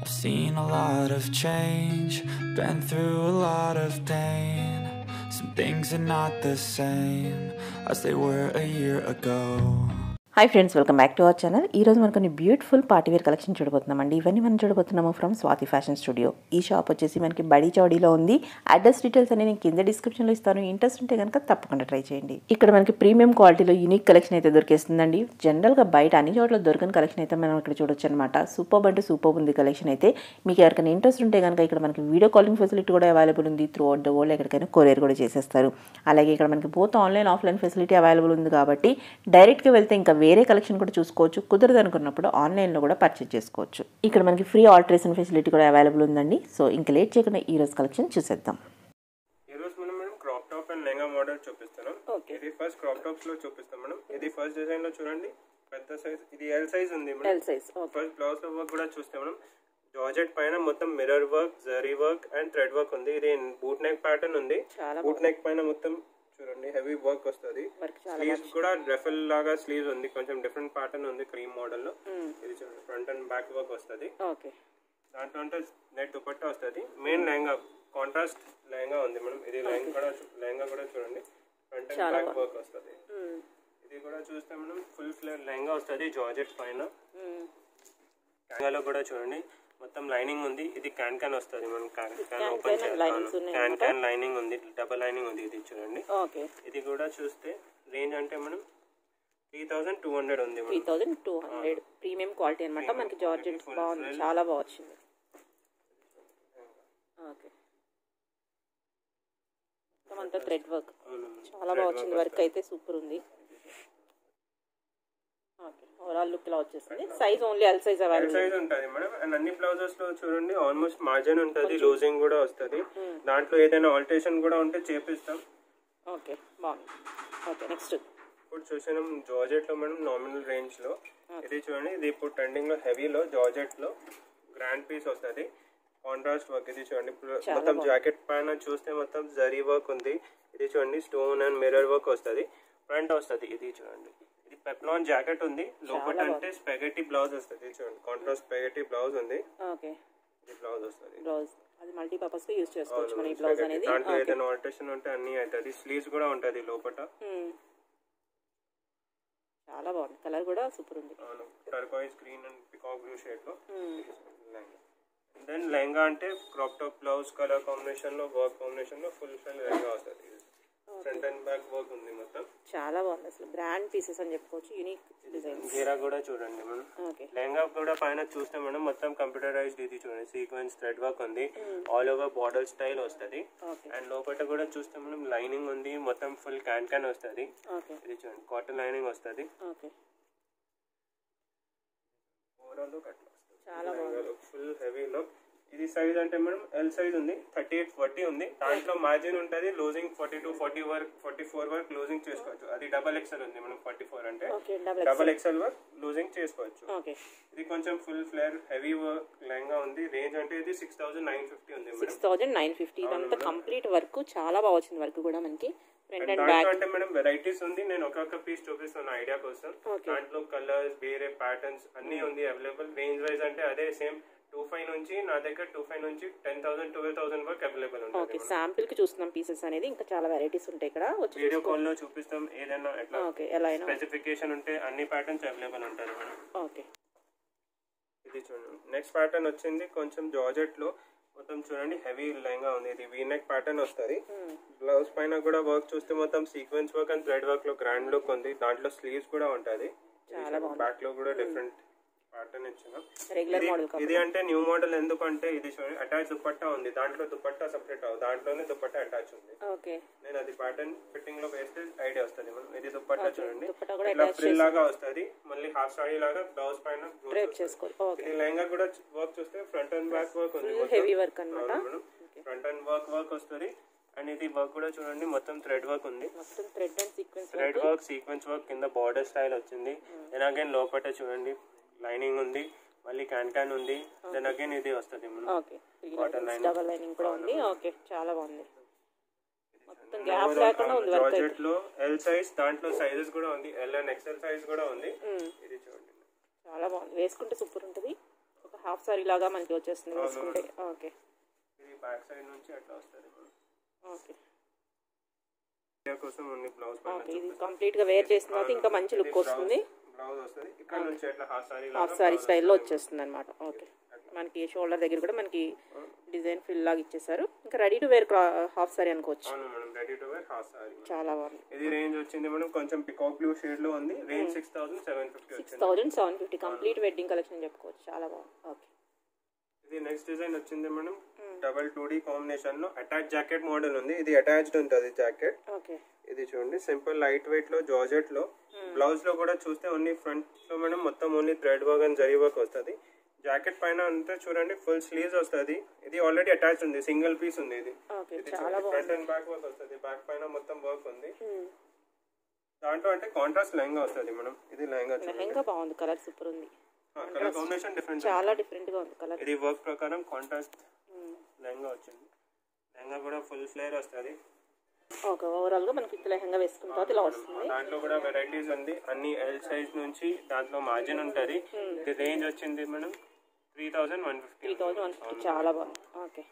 I've seen a lot of change, been through a lot of pain. Some things are not the same as they were a year ago. Hi friends welcome back to our channel ఈ రోజు మనకు beautiful party wear collection చూడబోతున్నామండి ఇవన్నీ మనం చూడబోతున్నాము from Swathi fashion studio ఈ shop వచ్చేసి మనకి బడి చౌడీలో ఉంది అడ్రస్ డీటెయిల్స్ అనేది నేను కింద డిస్క్రిప్షన్లో ఇస్తాను ఇంట్రెస్ట్ ఉంటే కనుక తప్పకుండా ట్రై చేయండి ఇక్కడ మనకి ప్రీమియం క్వాలిటీలో యూనిక్ కలెక్షన్ అయితే దొరికేస్తుందండి జనరల్గా బయట అన్ని చోట్ల దొరకని కలెక్షన్ అయితే మనం ఇక్కడ చూడొచ్చు అనమాట సూపర్ అంటే సూపర్ ఉంది కలెక్షన్ అయితే మీకు ఎవరికైనా ఇంట్రెస్ట్ ఉంటే కనుక ఇక్కడ మనకి వీడియో కాలింగ్ ఫెసిలిటీ కూడా అవైలబుల్ ఉంది త్రూ అవుట్ ద వరల్డ్ ఎక్కడికైనా కొరియర్ కూడా చేసేస్తారు అలాగే ఇక్కడ మనకి both online offline facility available ఉంది కాబట్టి డైరెక్ట్గా వెళ్తే ఇంకా వేరే కలెక్షన్ కూడా చూసుకోవచ్చు కుదరదు అనుకున్నప్పుడు ఆన్లైన్లో కూడా పర్చేజ్ చేసుకోవచ్చు ఇక్కడ మనకి ఫ్రీ ఆల్టరేషన్ ఫెసిలిటీ కూడా అవైలబుల్ ఉందండి సో ఇంకా లేట్ చేయకుండా ఈ రోజు కలెక్షన్ చూసేద్దాం ఈ రోజు మనం madam crop top and lehenga model చూపిస్తున్నాం Okay. ఇది ఫస్ట్ క్రాప్ టాప్స్ లో చూపిస్తాం మేడం ఇది ఫస్ట్ డిజైన్ లో చూడండి పెద్ద సైజ్ ఇది ఎల్ సైజ్ ఉంది మేడం సైజ్ ఫస్ట్ బ్లౌజ్ లో వర్క్ కూడా చూస్తే మనం జార్జెట్ పైన మొత్తం mirror work zari work and thread work ఉంది ఇది బూట్ నెక్ ప్యాటర్న్ ఉంది చాలా బూట్ నెక్ పైన మొత్తం చూడండి హెవీ వర్క్ వస్తుంది వర్క్ చాలా స్లీవ్స్ కూడా రెఫల్ లాగా స్లీవ్స్ ఉంది కొంచెం డిఫరెంట్ ప్యాటర్న్ ఉంది క్రీమ్ మోడల్ లో ఇది చూడండి ఫ్రంట్ అండ్ బ్యాక్ వర్క్ వస్తుంది ఓకే దాంట్లో అంటే నెట్ దుపట్టా వస్తుంది మెయిన్ లెహంగా కాంట్రాస్ట్ లెహంగా ఉంది మనం ఇది లెహంగా కూడా చూ- లెహంగా కూడా చూడండి ఫ్రంట్ అండ్ బ్యాక్ వర్క్ వస్తుంది ఇది కూడా చూస్తే మనం ఫుల్ ఫ్లేర్ లెహంగా వస్తుంది జార్జెట్ పైన లెహంగాలో కూడా చూడండి మొత్తం లైనింగ్ ఉంది ఇది క్యాన్ క్యాన్ వస్తుంది మనం క్యాన్ క్యాన్ ఓపెన్ చేయాలి క్యాన్ క్యాన్ లైనింగ్ ఉంది డబల్ లైనింగ్ ఉంది ఇది చూడండి ఓకే ఇది కూడా చూస్తే రేంజ్ అంటే మనం త్రీ థౌసండ్ టూ హండ్రెడ్ ఉంది త్రీ మనం thousand two hundred premium quality అనమాట మనకి జార్జెట్ బాగుంది చాలా బాగా వచ్చింది ఓకే మొత్తం అంతా థ్రెడ్ వర్క్ అవును. చాలా బాగా వచ్చింది వర్క్ అయితే సూపర్ ఉంది ఓకే ఓవరాల్ లుక్ ఇలా వచ్చేసింది size only L size L available size ఉంటుంది మేడం అండ్ అన్ని బ్లౌజెస్ లో చూడండి ఆల్మోస్ట్ మార్జిన్ ఉంటుంది లూజింగ్ కూడా వస్తుంది దాంట్లో ఏదైనా ఆల్టరేషన్ కూడా ఉంటే చేపిస్తాం ఓకే బాగుంది ఓకే నెక్స్ట్ ఇప్పుడు చూసినాం జార్జెట్ లో మేడం నామినల్ రేంజ్ లో ఇది చూడండి ఇది ఇప్పుడు ట్రెండింగ్ లో హెవీలో జార్జెట్ లో గ్రాండ్ పీస్ వస్తుంది కాంట్రాస్ట్ వర్క్ ఇది చూడండి ఇప్పుడు మొత్తం జాకెట్ పైన చూస్తే మొత్తం జరీ వర్క్ ఉంది ఇది చూడండి స్టోన్ అండ్ మిర్రర్ వర్క్ వస్తుంది ఫ్రంట్ వస్తుంది ఇది చూడండి ఇది పెప్లాన్ జాకెట్ ఉంది లోపల అంటే స్పెగటీ బ్లౌజ్ వస్తుంది ఇది చూడండి కాంట్రాస్ట్ స్పెగటీ బ్లౌజ్ ఉంది ఓకే ఇది బ్లౌజ్ వస్తుంది బ్లౌజ్ అది మల్టీపర్పస్ గా యూజ్ చేసుకోవచ్చు మనం ఈ బ్లౌజ్ అనేది దాంట్లో ఏదైనా ఆల్టరేషన్ ఉంటే అన్ని అవుతుంది స్లీవ్స్ కూడా ఉంటుంది లోపల Hmm. చాలా బాగుంది కలర్ కూడా సూపర్ ఉంది turquoise green and peacock blue shade లో దెన్ లెహంగా అంటే crop top blouse colour combination లో వర్క్ కాంబినేషన్ లో ఫుల్ ఫుల్ లెహంగా వస్తుంది ఫ్రంట్ అండ్ బ్యాక్ వర్క్ ఉంది మొత్తం చాలా బాగుంది అసలు బ్రాండ్ పీసెస్ అని చెప్పుకోవచ్చు యూనిక్ డిజైన్స్ గీరా కూడా చూడండి మనం ఓకే లెహంగా కూడా పైన చూస్తే మనం మొత్తం కంప్యూటరైజ్డ్ ఇది చూడండి సీక్వెన్స్ థ్రెడ్ వర్క్ ఉంది ఆల్ ఓవర్ బార్డర్ స్టైల్ వస్తుంది ఓకే అండ్ లోపల కూడా చూస్తే మనం లైనింగ్ ఉంది మొత్తం ఫుల్ క్యాన్ క్యాన్ వస్తుంది ఓకే ఇది చూడండి కాటన్ లైనింగ్ వస్తుంది ఓకే ఓవరాల్ లుక్ అట్లా వస్తుంది చాలా బాగుంది ఫుల్ హెవీ లుక్ ఇది సైజ్ అంటే మనం ఎల్ సైజ్ ఉంది థర్టీ ఎయిట్ ఫార్టీ ఉంది దాంట్లో మార్జిన్ ఉంటుంది loosing forty two forty work forty four work loosing చేసుకోవచ్చు అది డబల్ ఎక్సెల్ ఉంది మనం ఫార్టీ ఫోర్ అంటే okay double double XL work loosing చేసుకోవచ్చు ఓకే ఇది కొంచెం full flare heavy work lehenga ఉంది రేంజ్ అంటే ఇది సిక్స్ థౌసండ్ నైన్ ఫిఫ్టీ ఉంది madam six thousand nine fifty ఇదంతా కంప్లీట్ వర్క్ చాలా బాగా వచ్చింది వర్క్ కూడా మనకి ఫ్రంట్ అండ్ దాంట్లో బ్యాక్ అంటే మేడం వెరైటీస్ ఉంది నేను ఒక్కొక్క పీస్ చూపిస్తాను ఐడియా కోసం Okay. దాంట్లో కలర్స్ వేరే ప్యాటర్న్స్ అన్ని ఉంది అవైలబుల్ రేంజ్ వైజ్ అంటే అదే సేమ్ టూ ఫైవ్ నుంచి నా దగ్గర టూ ఫైవ్ నుంచి టెన్ థౌసండ్ ట్వెల్వ్ థౌసండ్ వరకు అవైలబుల్ ఓకే ఉంటుంది శాంపిల్ కి చూస్తున్నాం పీసెస్ అనేది ఇంకా చాలా వెరైటీస్ ఉంటాయి ఇక్కడ వచ్చి వీడియో కాల్ లో చూపిస్తాం ఏదైనా ఎట్లా ఓకే ఎలా అయినా స్పెసిఫికేషన్ ఉంటే అన్ని ప్యాటర్న్స్ అవైలబుల్ ఉంటుంది మేడం ఓకే ఇది చూడండి నెక్స్ట్ ప్యాటర్న్ వచ్చింది కొంచెం జార్జెట్ లో మొత్తం చూడండి హెవీ లెహంగా ఉంది ఇది వీ నెక్ ప్యాటర్న్ వస్తుంది బ్లౌజ్ పైన కూడా వర్క్ చూస్తే మొత్తం sequence work and thread work లో గ్రాండ్ లుక్ ఉంది దాంట్లో స్లీవ్స్ కూడా ఉంటుంది బ్యాక్ లో కూడా డిఫరెంట్ ప్యాటర్న్ ఇచ్చినాం రెగ్యులర్ ఇది- మోడల్ ఇది అంటే న్యూ మోడల్ ఎందుకంటే ఇది చూడండి అటాచ్ దుపట్టా ఉంది దాంట్లో దుపట్టా సపరేట్ అవ్వదు దాంట్లోనే దుపట్టా అటాచ్ ఉంది ఓకే నేను అది ప్యాటర్న్ ఫిట్టింగ్ లో వేస్తే ఐడియా వస్తుంది మనం ఇది దుపట్టా చూడండి దుపట్టా కూడా ఇట్లా ఫ్రిల్ లాగా వస్తుంది మళ్ళీ హాఫ్ సాడీ లాగా బ్లౌజ్ పైన growth డ్రైప్ వస్తది. చేసుకోవాలి ఓకే ఇది లెహంగా కూడా వర్క్ చూస్తే ఫ్రంట్ అండ్ బ్యాక్ వర్క్ ఉంది ఫుల్ హెవీ వర్క్ అనమాట ఫ్రంట్ అండ్ వర్క్ వర్క్ వస్తుంది అండ్ ఇది వర్క్ కూడా చూడండి మొత్తం థ్రెడ్ వర్క్ ఉంది మొత్తం thread and sequence thread work sequence work కింద బార్డర్ స్టైల్ వచ్చింది దెన్ అగైన్ లోపల చూడండి లైనింగ్ ఉంది మళ్ళీ క్యాన్ క్యాన్ ఉంది దెన్ అగైన్ ఇది వస్తుంది మనం ఓకే డబల్ లైనింగ్ కూడా ఉంది ఓకే చాలా బాగుంది మొత్తం గ్యాప్ లేకుండా ఉంది వర్క్ అయితే జార్జెట్ లో ఎల్ సైజ్ దాంట్లో సైజెస్ కూడా ఉంది ఎల్ అండ్ ఎక్సెల్ సైజ్ కూడా ఉంది ఇది చూడండి చాలా బాగుంది వేసుకుంటే సూపర్ ఉంటుంది ఒక హాఫ్ సారీ లాగా మనకి వచ్చేస్తుంది వేసుకుంటే ఓకే ఇది బ్యాక్ సైడ్ నుంచి అట్లా వస్తుంది మనం ఓకే ఇండియా కోసం ఓన్లీ బ్లౌజ్ ఓకే ఇది కంప్లీట్గా వేర్ చేసిన తర్వాత ఇంకా మంచి లుక్ వస్తుంది బ్లౌజ్ వస్తుంది ఇక్కడ నుంచి అట్లా హాఫ్ సారీ హాఫ్ సారీ స్టైల్లో వచ్చేస్తుంది అనమాట ఓకే మనకి షోల్డర్ దగ్గర కూడా మనకి డిజైన్ ఫిల్ లాగా ఇచ్చేసారు ఇంకా ready to wear half sari అనుకోవచ్చు అవును madam ready to wear half sari చాలా బాగుంది ఇది రేంజ్ వచ్చింది మేడం కొంచెం పికాక్ బ్లూ షేడ్ లో ఉంది range six thousand seven fifty six వచ్చింది thousand seven fifty complete wedding collection చెప్పుకోవచ్చు చాలా బాగుంది ఓకే ఇది నెక్స్ట్ డిజైన్ వచ్చింది madam double two D combination లో అటాచ్ జాకెట్ మోడల్ ఉంది ఇది అటాచ్డ్ ఉంటుంది జాకెట్ ఓకే ఇది చూడండి సింపుల్ లైట్ వెయిట్ లో జార్జెట్ లో బ్లౌజ్ లో కూడా చూస్తే ఓన్లీ ఫ్రంట్ లో మేడం మొత్తం only thread work and zari work వస్తుంది జాకెట్ పైన అంతా చూడండి ఫుల్ స్లీవ్స్ వస్తుంది ఇది ఆల్రెడీ అటాచ్ ఉంది సింగిల్ పీస్ ఉంది ఇది ఓకే ఇది చాలా ఫ్రంట్ బాగుంది అండ్ బ్యాక్ వర్క్ వస్తుంది బ్యాక్ పైన మొత్తం వర్క్ ఉంది మ్మ్. దాంట్లో అంటే కాంట్రాస్ట్ లెహంగా వస్తుంది మేడం ఇది లెహంగా చూడండి లెహంగా బాగుంది కలర్ సూపర్ ఉంది కలర్ కాంబినేషన్ డిఫరెంట్ చాలా డిఫరెంట్గా ఉంది కలర్ ఇది వర్క్ ప్రకారం కాంట్రాస్ట్ లెహంగా వచ్చింది లెహంగా కూడా ఫుల్ ఫ్లేర్ వస్తుంది ఓకే ఓవరాల్గా మనకి ఇంత లెహంగా వేసుకున్న తర్వాత ఇలా వస్తుంది దాంట్లో కూడా వెరైటీస్ ఉంది అన్ని ఎల్ సైజ్ నుంచి దాంట్లో మార్జిన్ ఉంటుంది ఇది రేంజ్ వచ్చింది madam three thousand one fifty three thousand one fifty చాలా బాగుంది ఓకే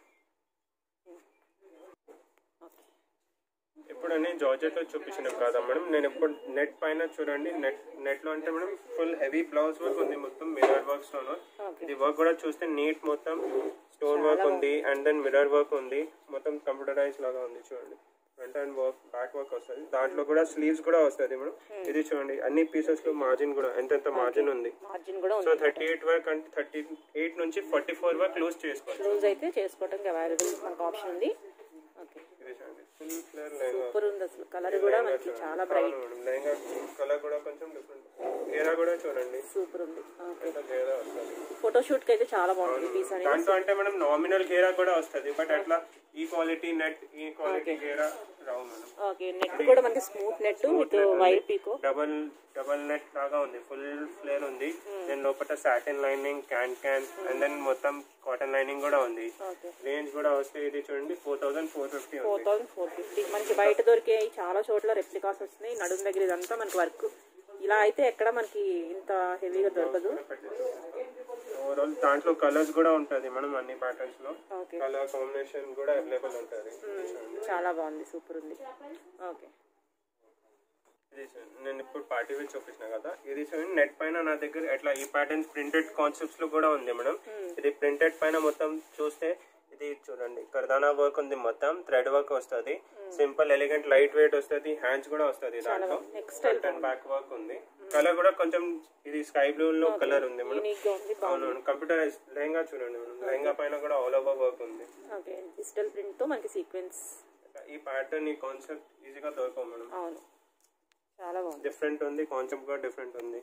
ఓకే ఇప్పుడు నేను జార్జెట్ లో చూపించిన కాదా మేడం నేను ఇప్పుడు నెట్ పైన చూడండి నెట్ నెట్ లో అంటే madam full heavy blouse work ఉంది మొత్తం మిరర్ వర్క్ స్టోన్ Okay. ఇది వర్క్ కూడా చూస్తే నీట్ మొత్తం స్టోన్ వర్క్ ఉంది అండ్ దెన్ మిరర్ వర్క్ ఉంది మొత్తం కంప్యూటరైజ్ లాగా ఉంది చూడండి front and work back work వస్తుంది దాంట్లో కూడా స్లీవ్స్ కూడా వస్తుంది మేడం ఇది చూడండి అన్ని పీసెస్ లో మార్జిన్ కూడా ఎంత ఎంత మార్జిన్ ఉంది మార్జిన్ కూడా సో ఉంది థర్టీ ఎయిట్ వర్క్ అంటే థర్టీ ఎయిట్ నుంచి ఫార్టీ ఫోర్ వర్క్ లూజ్ చేసుకోవచ్చు లూజ్ అయితే చేసుకోవడానికి అవైలబుల్ మనకు ఆప్షన్ ఉంది ఓకే ఇది చూడండి ఫుల్ ఫ్లేర్ లెహంగా సూపర్ ఉంది అసలు కలర్ కూడా మనకి చాలా బ్రైట్ అవును మేడం లెహంగా కలర్ కూడా కొంచెం డిఫరెంట్ గేరా కూడా చూడండి సూపర్ ఉంది ఓకే ఎంత గేరా వస్తుంది ఫోటోషూట్కి అయితే చాలా బాగుంది పీస్ అనేది దాంట్లో అంటే మనం నామినల్ గేరా కూడా వస్తుంది బట్ అట్లా ఈ క్వాలిటీ నెట్ ఈ క్వాలిటీ గేరా రావు మేడం ఓకే నెట్ కూడా మనకి smooth net with wire picot double double net లాగా ఉంది ఫుల్ ఫ్లేర్ ఉంది దెన్ లోపల satin lining can can and then మొత్తం కాటన్ లైనింగ్ కూడా ఉంది ఓకే రేంజ్ కూడా వస్తే ఇది చూడండి four thousand four fifty four ఉంది థౌసండ్ ఫోర్ ఫిఫ్టీ మనకి బయట దొరికే చాలా చోట్ల రెప్లికాస్ వస్తున్నాయి నడుము దగ్గర ఇదంతా మనకి వర్క్ ఇలా అయితే ఎక్కడ మనకి ఇంత హెవీగా దొరకదు ఓవరాల్ దాంట్లో కలర్స్ కూడా ఉంటుంది మనం అన్ని ప్యాటర్న్స్ లో ఓకే కలర్ కాంబినేషన్ కూడా అవైలబుల్ ఉంటుంది చాలా బాగుంది సూపర్ ఉంది ఓకే ఇది చూడండి, నేను ఇప్పుడు పార్టీ వేర్ చూపించిన కదా ఇది చూడండి నెట్ పైన నా దగ్గర ఎట్లా ఈ ప్యాటర్న్స్ ప్రింటెడ్ కాన్సెప్ట్స్ లో కూడా ఉంది మేడం ఇది ప్రింటెడ్ పైన మొత్తం చూస్తే ఇది చూడండి కర్దానా వర్క్ ఉంది మొత్తం థ్రెడ్ వర్క్ వస్తుంది సింపుల్ ఎలిగెంట్ లైట్ వెయిట్ వస్తుంది హ్యాండ్స్ కూడా వస్తుంది దాంట్లో next front and back work ఉంది కలర్ కూడా కొంచెం ఇది స్కై బ్లూ లో కలర్ ఉంది మేడం యూనిక్ గా ఉంది అవును కంప్యూటరైజ్ లెహంగా చూడండి మేడం లెహంగా పైన కూడా ఆల్ ఓవర్ వర్క్ ఉంది ఓకే డిజిటల్ ప్రింట్ తో మనకి సీక్వెన్స్ ఈ ప్యాటర్న్ ఈ కాన్సెప్ట్ ఈజీగా దొరకవు మేడం అవును చాలా బాగుంది డిఫరెంట్ ఉంది కాన్సెప్ట్ కూడా డిఫరెంట్ ఉంది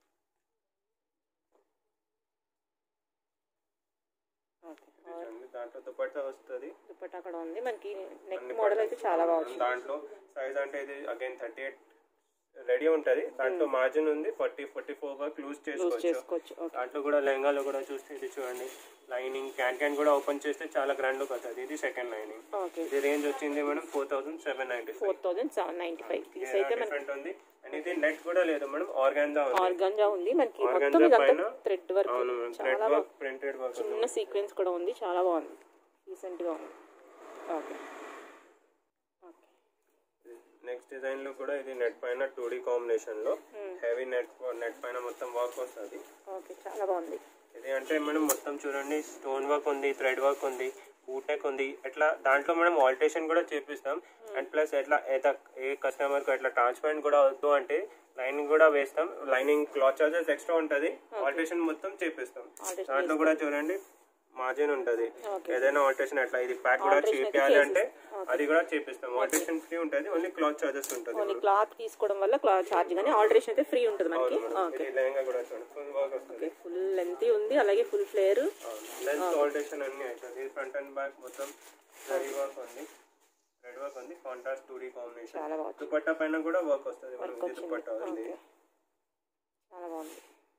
ఓకే చూడండి, దాంట్లో దుపట్టా వస్తుంది దుప్పట్ అక్కడ ఉంది మనకి నెక్ మోడల్ అయితే చాలా బాగుంది దాంట్లో సైజ్ అంటే ఇది అగైన్ థర్టీ ఎయిట్ రెడీ ఉంటది దాంట్లో మార్జిన్ ఉంది ఫార్టీ ఫార్టీ ఫోర్ వరకు లూజ్ చేసుకోవచ్చు చేసుకోవచ్చు ఓకే దాంట్లో కూడా లెహంగాలో కూడా చూస్తే ఇది చూడండి లైనింగ్ క్యాన్ క్యాన్ కూడా ఓపెన్ చేస్తే చాలా గ్రాండ్ లుక్ వస్తుంది ఇది సెకండ్ లైనింగ్ ఓకే ఇది రేంజ్ వచ్చింది madam four thousand seven ninety four thousand seven ninety five piece అయితే మనకి డిఫరెంట్ ఉంది అండ్ ఇది నెట్ కూడా లేదు మేడం ఆర్గాన్జా ఉంది ఆర్గంజా ఉంది మనకి మొత్తం ఆర్గాన్జా ఇదంతా పైన థ్రెడ్ వర్క్ అవును మేడం చాలా థ్రెడ్ బాగుంది వర్క్ ప్రింటెడ్ వర్క్ ఉంది చిన్న సీక్వెన్స్ కూడా ఉంది చాలా బాగుంది రీసెంట్ గా ఉంది ఓకే ఓకే నెక్స్ట్ డిజైన్ లో కూడా ఇది నెట్ పైన టూ డి కాంబినేషన్ లో హెవీ నెట్ నెట్ పైన మొత్తం వర్క్ వస్తుంది ఓకే చాలా బాగుంది ఇది అంటే మనం మొత్తం చూడండి స్టోన్ వర్క్ ఉంది థ్రెడ్ వర్క్ ఉంది బూటెక్ ఉంది ఎట్లా దాంట్లో మనం ఆల్టరేషన్ కూడా చేపిస్తాం అండ్ ప్లస్ ఎట్లా ఏద- ఏ కస్టమర్ కు ఎట్లా ట్రాన్స్పరెంట్ కూడా వద్దు అంటే లైనింగ్ కూడా వేస్తాం లైనింగ్ క్లాత్ చార్జెస్ ఎక్స్ట్రా ఉంటది ఆల్టరేషన్ మొత్తం చేపిస్తాం Alteration దాంట్లో కూడా చూడండి మార్జిన్ ఉంటది Okay. ఏదైనా ఆల్టరేషన్ అట్లా ఇది ప్యాక్ కూడా Alteration అయితే చేపియాలి అంటే చేసేస్తాం. అది కూడా చేపిస్తాం ఆల్టరేషన్ ఫ్రీ ఉంటది ఓన్లీ క్లాత్ చార్జెస్ ఉంటది ఓన్లీ క్లాత్ తీసుకోవడం వల్ల క్లాత్ ఛార్జ్ కానీ ఆల్టరేషన్ అయితే ఫ్రీ ఉంటుంది మనకి ఓకే ఇది లెహంగా కూడా చూడండి ఫుల్ వర్క్ వస్తుంది ఫుల్ లెంత్ ఉంది అలాగే ఫుల్ ఫ్లేర్ లెన్స్ ఆల్టరేషన్ అన్ని అవుతుంది ఫ్రంట్ అండ్ బ్యాక్ మొత్తం రెడీ వర్క్ ఉంది రెడ్ వర్క్ ఉంది కాంట్రాస్ట్ టూ డీ కాంబినేషన్ చాలా బాగుంది దుపట్టా పైన కూడా వర్క్ వస్తుంది వర్క్ మనకి వచ్చింది దుపట్టా ఉంది ఓకే చాలా బాగుంది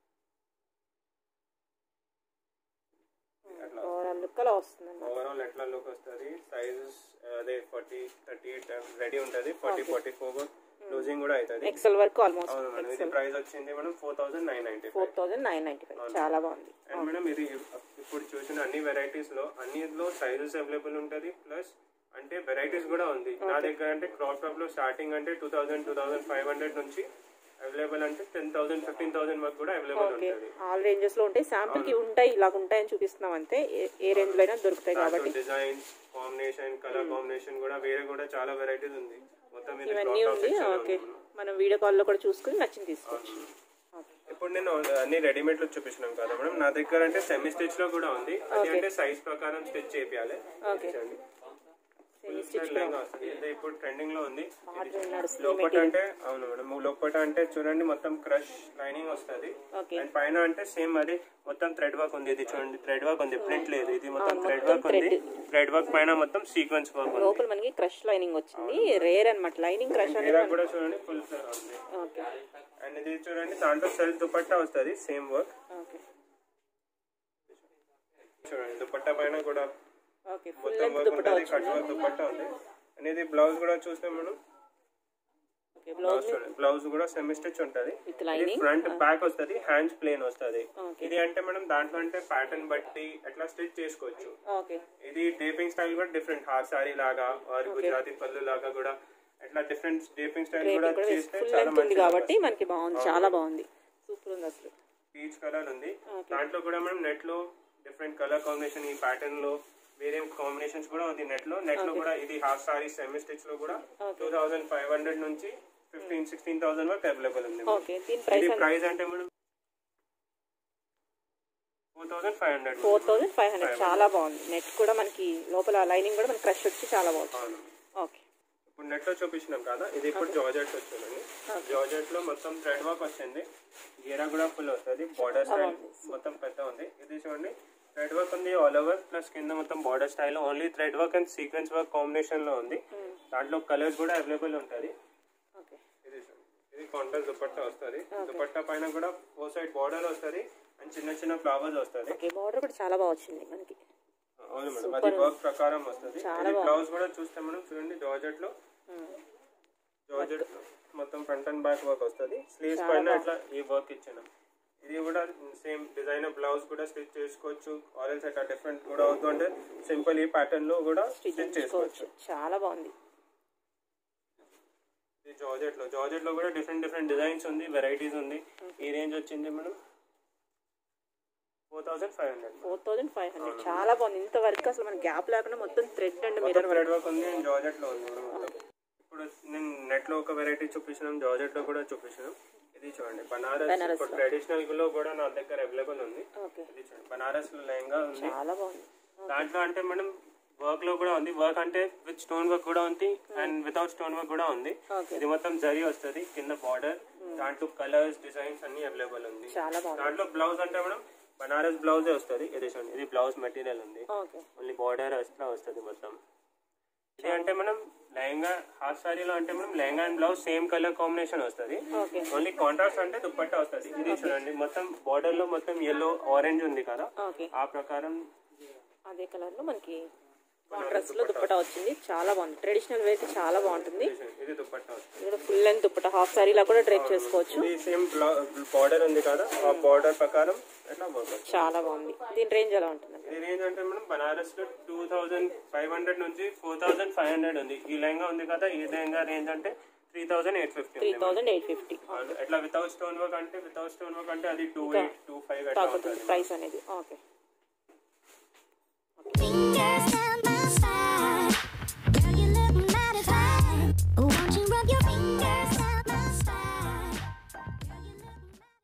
అట్లా ఓవరాల్ లుక్ అలా వస్తుంది అన్నమాట ఓవరాల్ ఎట్లా లుక్ వస్తుంది సైజెస్ అదే ఫార్టీ థర్టీ ఎయిట్ రెడీ ఉంటుంది ఫార్టీ ఫార్టీ ఫోర్ లూజింగ్ కూడా అవుతుంది ఎక్సెల్ వరకు ఆల్మోస్ట్ అవును మేడం ఇది ప్రైస్ వచ్చింది మనం four thousand nine ninety four thousand nine ninety five చాలా బాగుంది అండ్ మేడం ఇది ఇప్పుడు చూసిన అన్ని వెరైటీస్ లో అన్నిట్లో సైజెస్ అవైలబుల్ ఉంటుంది ప్లస్ అంటే వెరైటీస్ కూడా ఉంది నా దగ్గర అంటే క్రాప్ టాప్ లో స్టార్టింగ్ అంటే two thousand two thousand five hundred నుంచి అవైలబుల్ అంటే టెన్ థౌసండ్ ఫిఫ్టీన్ థౌసండ్ వరకు కూడా అవైలబుల్ ఓకే ఉంటుంది ఆల్ రేంజెస్ లో ఉంటాయి శాంపుల్ కి ఉంటాయి ఇలాగ ఉంటాయని చూపిస్తున్నాం అంతే ఏ- ఏ రేంజ్ లో అయినా దొరుకుతాయి కాబట్టి డిజైన్ కాంబినేషన్ కలర్ కాంబినేషన్ కూడా వేరే కూడా చాలా వెరైటీస్ ఉంది మొత్తం ఇది ఇవన్నీ crop top ఉంది section లో ఓకే ఉంది. మనం వీడియో కాల్ లో కూడా చూసుకుని నచ్చింది తీసుకోవచ్చు ఓకే ఇప్పుడు నేను అన్ని రెడీమేడ్ లో చూపించినాం కదా మేడం నా దగ్గర అంటే సెమీ స్టిచ్ లో కూడా ఉంది అది అంటే సైజ్ ప్రకారం స్టిచ్ చేయాలి ఓకే సెమీ స్టిచ్ లెహంగా వస్తుంది ఇది ఇప్పుడు ట్రెండింగ్ లో ఉంది బాగా నడుస్తుంది లోపట అంటే అవును మేడం లోపట అంటే చూడండి మొత్తం క్రష్ లైనింగ్ వస్తుంది ఓకే అండ్ పైన అంటే సేమ్ అది మొత్తం థ్రెడ్ వర్క్ ఉంది ఇది చూడండి థ్రెడ్ వర్క్ ఉంది ప్రింట్ లేదు ఇది మొత్తం థ్రెడ్ వర్క్ ఉంది థ్రెడ్ వర్క్ పైన మొత్తం సీక్వెన్స్ వర్క్ ఉంది లోపల మనకి క్రష్ లైనింగ్ వచ్చింది రేర్ అన్నమాట లైనింగ్ క్రష్ అనేది ఇలా కూడా చూడండి ఫుల్ ఫ్లేర్ ఉంది ఓకే అండ్ ఇది చూడండి దాంట్లో సెల్ఫ్ దుపట్టా వస్తుంది సేమ్ వర్క్ ఓకే చూడండి దుపట్టా పైన కూడా ఓకే ఫుల్ మొత్తం లెంత్ వర్క్ దుపట్టా ఉంటుంది కట్ వర్క్ దుపట్టా ఉంది అండ్ ఇది బ్లౌజ్ కూడా చూస్తే మనం ఓకే బ్లౌజ్ బ్లౌజ్ కూడా సెమీ స్టిచ్ ఉంటది విత్ ఇది లైనింగ్ ఫ్రంట్ బ్యాక్ వస్తది హ్యాండ్స్ ప్లేన్ వస్తది ఓకే ఇది అంటే మనం దాంట్లో అంటే ప్యాటర్న్ బట్టి ఎట్లా స్టిచ్ చేసుకోవచ్చు ఓకే ఇది డ్రేపింగ్ స్టైల్ కూడా డిఫరెంట్ హాఫ్ సారీ లాగా ఆర్ గుజరాతీ పళ్ళు లాగా కూడా ఎట్లా డిఫరెంట్ డ్రేపింగ్ స్టైల్ కూడా కూడా చేస్తే ఫుల్ చాలా లెంత్ ఉంది మంచిగా కాబట్టి మనకి బాగుంది చాలా బాగుంది సూపర్ ఉంది అసలు పీచ్ కలర్ ఉంది దాంట్లో కూడా మనం నెట్ లో డిఫరెంట్ కలర్ కాంబినేషన్ ఈ ప్యాటర్న్ లో వేరే కాంబినేషన్స్ కూడా ఉంది నెట్ లో నెట్ లో కూడా ఇది హాఫ్ సారీ సెమీ స్టిచ్ లో కూడా టూ థౌసండ్ ఫైవ్ హండ్రెడ్ నుంచి ఫిఫ్టీన్ సిక్స్టీన్ థౌసండ్ వరకు అవైలబుల్ ఉంది ఓకే దీని ప్రైస్ ఇది ప్రైస్ అంటే మనం four thousand five hundred four thousand five hundred చాలా బాగుంది నెట్ కూడా మనకి లోపల లైనింగ్ కూడా మనకి క్రష్ వచ్చి చాలా బాగుంది ఓకే ఇప్పుడు నెట్ లో చూపించినాం కదా ఇది ఇప్పుడు జార్జెట్ వచ్చిందండి జార్జెట్ లో మొత్తం థ్రెడ్ వర్క్ వచ్చింది గీరా కూడా ఫుల్ వస్తుంది బార్డర్ స్టైల్ మొత్తం పెద్ద ఉంది ఇది చూడండి థ్రెడ్ వర్క్ ఉంది ఆల్ ఓవర్ ప్లస్ కింద మొత్తం border style only thread work and sequence work combination లో ఉంది దాంట్లో కలర్స్ కూడా అవైలబుల్ ఉంటుంది ఓకే ఇది చూడండి ఇది కాంట్రాస్ట్ దుపట్టా వస్తుంది దుపట్టా పైన కూడా ఫోర్ సైడ్ బార్డర్ వస్తుంది అండ్ చిన్న చిన్న ఫ్లవర్స్ వస్తుంది ఓకే బార్డర్ కూడా చాలా బాగా వచ్చింది మనకి అవును మేడం అది వర్క్ ప్రకారం వస్తుంది ఇది బ్లౌజ్ కూడా చూస్తే మనం చూడండి జార్జెట్ లో జార్జెట్ లో మొత్తం ఫ్రంట్ అండ్ బ్యాక్ వర్క్ వస్తుంది స్లీవ్స్ పైన ఇట్లా ఈ వర్క్ ఇచ్చాను ఇది కూడా సేమ్ డిజైనర్ బ్లౌజ్ కూడా స్టిచ్ చేసుకోవచ్చు ఆరెంజ్ అట్లా డిఫరెంట్ కూడా అవుతుంది అంటే సింపుల్ ఈ ప్యాటర్న్ లో కూడా స్టిచ్ చేసుకోవచ్చు చాలా బాగుంది ఇది జార్జెట్ లో జార్జెట్ లో కూడా డిఫరెంట్ డిఫరెంట్ డిజైన్స్ ఉంది వెరైటీస్ ఉంది ఈ రేంజ్ వచ్చింది మనం four thousand five hundred four thousand five hundred చాలా బాగుంది ఇంత వరకు అసలు మన గ్యాప్ లేకుండా మొత్తం thread and mirror thread work ఉంది అండ్ జార్జెట్ లో ఉంది మేడం మొత్తం. ఇప్పుడు నేను నెట్ లో ఒక వెరైటీ చూపించినాం జార్జెట్ లో కూడా చూపించినాం ఇది చూడండి బనారస్ ఇప్పుడు ట్రెడిషనల్ లో కూడా నా దగ్గర అవైలబుల్ ఉంది ఓకే ఇది చూడండి బనారస్ లో లెహంగా ఉంది చాలా బాగుంది దాంట్లో అంటే మనం వర్క్ లో కూడా ఉంది వర్క్ అంటే విత్ స్టోన్ వర్క్ కూడా ఉంది అండ్ వితౌట్ స్టోన్ వర్క్ కూడా ఉంది ఓకే ఇది మొత్తం జరీ వస్తుంది కింద బార్డర్ దాంట్లో కలర్స్ డిజైన్స్ అన్ని అవైలబుల్ ఉంది చాలా బాగుంది దాంట్లో బ్లౌజ్ అంటే మనం బనారస్ బ్లౌజే వస్తుంది ఇది చూడండి ఇది బ్లౌజ్ మెటీరియల్ ఉంది ఓకే ఓన్లీ బార్డర్ అట్లా వస్తుంది మొత్తం ఇది అంటే మనం లెహంగా హాఫ్ సారీలో అంటే మనం lehenga and blouse same colour combination వస్తుంది ఓకే ఓన్లీ కాంట్రాస్ట్ అంటే దుప్పట్టా వస్తుంది ఇది చూడండి మొత్తం బార్డర్ లో మొత్తం ఎల్లో ఆరెంజ్ ఉంది కదా ఓకే ఆ ప్రకారం అదే కలర్ లో మనకి కాంట్రాస్ట్ లో దుప్పటా వచ్చింది చాలా బాగుంది ట్రెడిషనల్ వేర్ కి చాలా బాగుంటుంది ఇది దుప్పట్టా వస్తుంది ఇది కూడా ఫుల్ లెంత్ దుప్పటా హాఫ్ సారీలా కూడా డ్రైప్ చేసుకోవచ్చు ఇది సేమ్ బార్డర్ ఉంది కదా ఆ బార్డర్ ప్రకారం ఎట్లా వర్క్ వస్తుంది చాలా బాగుంది దీని రేంజ్ ఎలా ఉంటుంది ఈ రేంజ్ అంటే మనం బనారస్ లో టూ థౌసండ్ ఫైవ్ హండ్రెడ్ నుంచి ఫోర్ థౌసండ్ ఫైవ్ హండ్రెడ్ ఉంది ఈ లెహంగా ఉంది కదా ఈ లెహంగా రేంజ్ అంటే three thousand eight fifty three thousand eight fifty ఎట్లా వితౌట్ స్టోన్ వర్క్ అంటే వితౌట్ స్టోన్ వర్క్ అంటే అది టూ ఎయిట్ టూ ఫైవ్ ఎట్లా తగ్గుతుంది ప్రైస్ అనేది ఓకే